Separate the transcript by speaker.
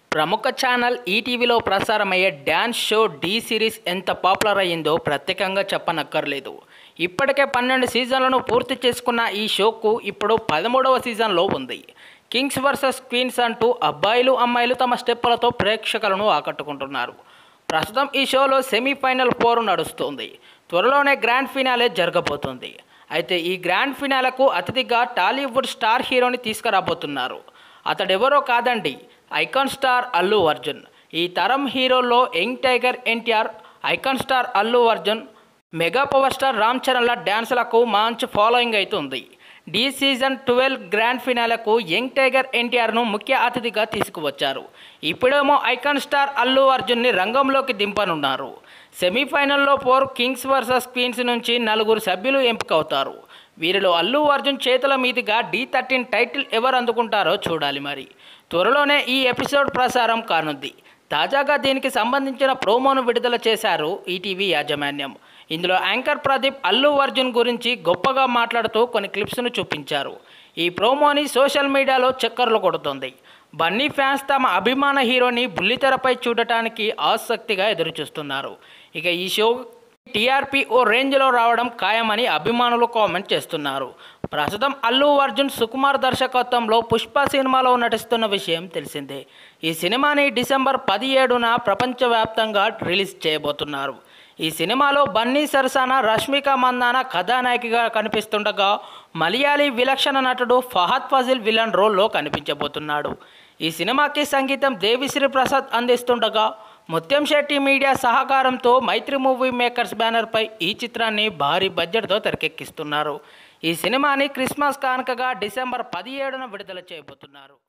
Speaker 1: ప్రముఖ ఛానల్ ఈటీవీలో ప్రసారమయ్యే డ్యాన్స్ షో డి సిరీస్ ఎంత పాపులర్ అయ్యిందో ప్రత్యేకంగా చెప్పనక్కర్లేదు ఇప్పటికే పన్నెండు సీజన్లను పూర్తి చేసుకున్న ఈ షోకు ఇప్పుడు పదమూడవ సీజన్లో ఉంది కింగ్స్ వర్సెస్ క్వీన్స్ అంటూ అబ్బాయిలు అమ్మాయిలు తమ స్టెప్పులతో ప్రేక్షకులను ఆకట్టుకుంటున్నారు ప్రస్తుతం ఈ షోలో సెమీఫైనల్ పోరు నడుస్తుంది త్వరలోనే గ్రాండ్ ఫినాలే జరగబోతుంది అయితే ఈ గ్రాండ్ ఫినాలకు అతిథిగా టాలీవుడ్ స్టార్ హీరోని తీసుకురాబోతున్నారు అతడెవరో కాదండి ఐకాన్ స్టార్ అల్లు అర్జున్ ఈ తరం హీరోల్లో young tiger NTR icon star Allu Arjun mega power star Ram చరణ్ల డ్యాన్సులకు మంచి ఫాలోయింగ్ అవుతుంది డి సీజన్ ట్వెల్వ్ గ్రాండ్ ఫినాలకు యంగ్ టైగర్ ఎన్టీఆర్ను ముఖ్య అతిథిగా తీసుకువచ్చారు ఇప్పుడేమో ఐకాన్ స్టార్ అల్లు అర్జున్ని రంగంలోకి దింపనున్నారు సెమీఫైనల్లో పోర్ కింగ్స్ వర్సెస్ క్వీన్స్ నుంచి నలుగురు సభ్యులు ఎంపికవుతారు వీరిలో అల్లు అర్జున్ చేతుల మీదుగా డి థర్టీన్ టైటిల్ ఎవరు అందుకుంటారో చూడాలి మరి త్వరలోనే ఈ ఎపిసోడ్ ప్రసారం కానుంది తాజాగా దీనికి సంబంధించిన ప్రోమోను విడుదల చేశారు ఈటీవీ యాజమాన్యం ఇందులో యాంకర్ ప్రదీప్ అల్లు అర్జున్ గురించి గొప్పగా మాట్లాడుతూ కొన్ని క్లిప్స్ను చూపించారు ఈ ప్రోమోని సోషల్ మీడియాలో చక్కర్లు కొడుతుంది బన్నీ ఫ్యాన్స్ తమ అభిమాన హీరోని బుల్లితెరపై చూడటానికి ఆసక్తిగా ఎదురుచూస్తున్నారు ఇక ఈ షో టీఆర్పీ ఓ రేంజ్లో రావడం ఖాయమని అభిమానులు కామెంట్ చేస్తున్నారు ప్రస్తుతం అల్లు అర్జున్ సుకుమార్ దర్శకత్వంలో పుష్ప సినిమాలో నటిస్తున్న విషయం తెలిసిందే ఈ సినిమాని డిసెంబర్ పదిహేడున ప్రపంచవ్యాప్తంగా రిలీజ్ చేయబోతున్నారు ఈ సినిమాలో బన్నీ సరసాన రష్మిక మందాన కథానాయకిగా కనిపిస్తుండగా మలయాళీ విలక్షణ నటుడు ఫహద్ ఫజిల్ విలన్ రోల్లో కనిపించబోతున్నాడు ఈ సినిమాకి సంగీతం దేవిశ్రీ ప్రసాద్ అందిస్తుండగా ముత్యం శెట్టి మీడియా సహకారంతో మైత్రి మూవీ మేకర్స్ బ్యానర్పై ఈ చిత్రాన్ని భారీ బడ్జెట్తో తెరకెక్కిస్తున్నారు ఈ సినిమాని క్రిస్మస్ కానుకగా డిసెంబర్ పదిహేడున విడుదల చేయబోతున్నారు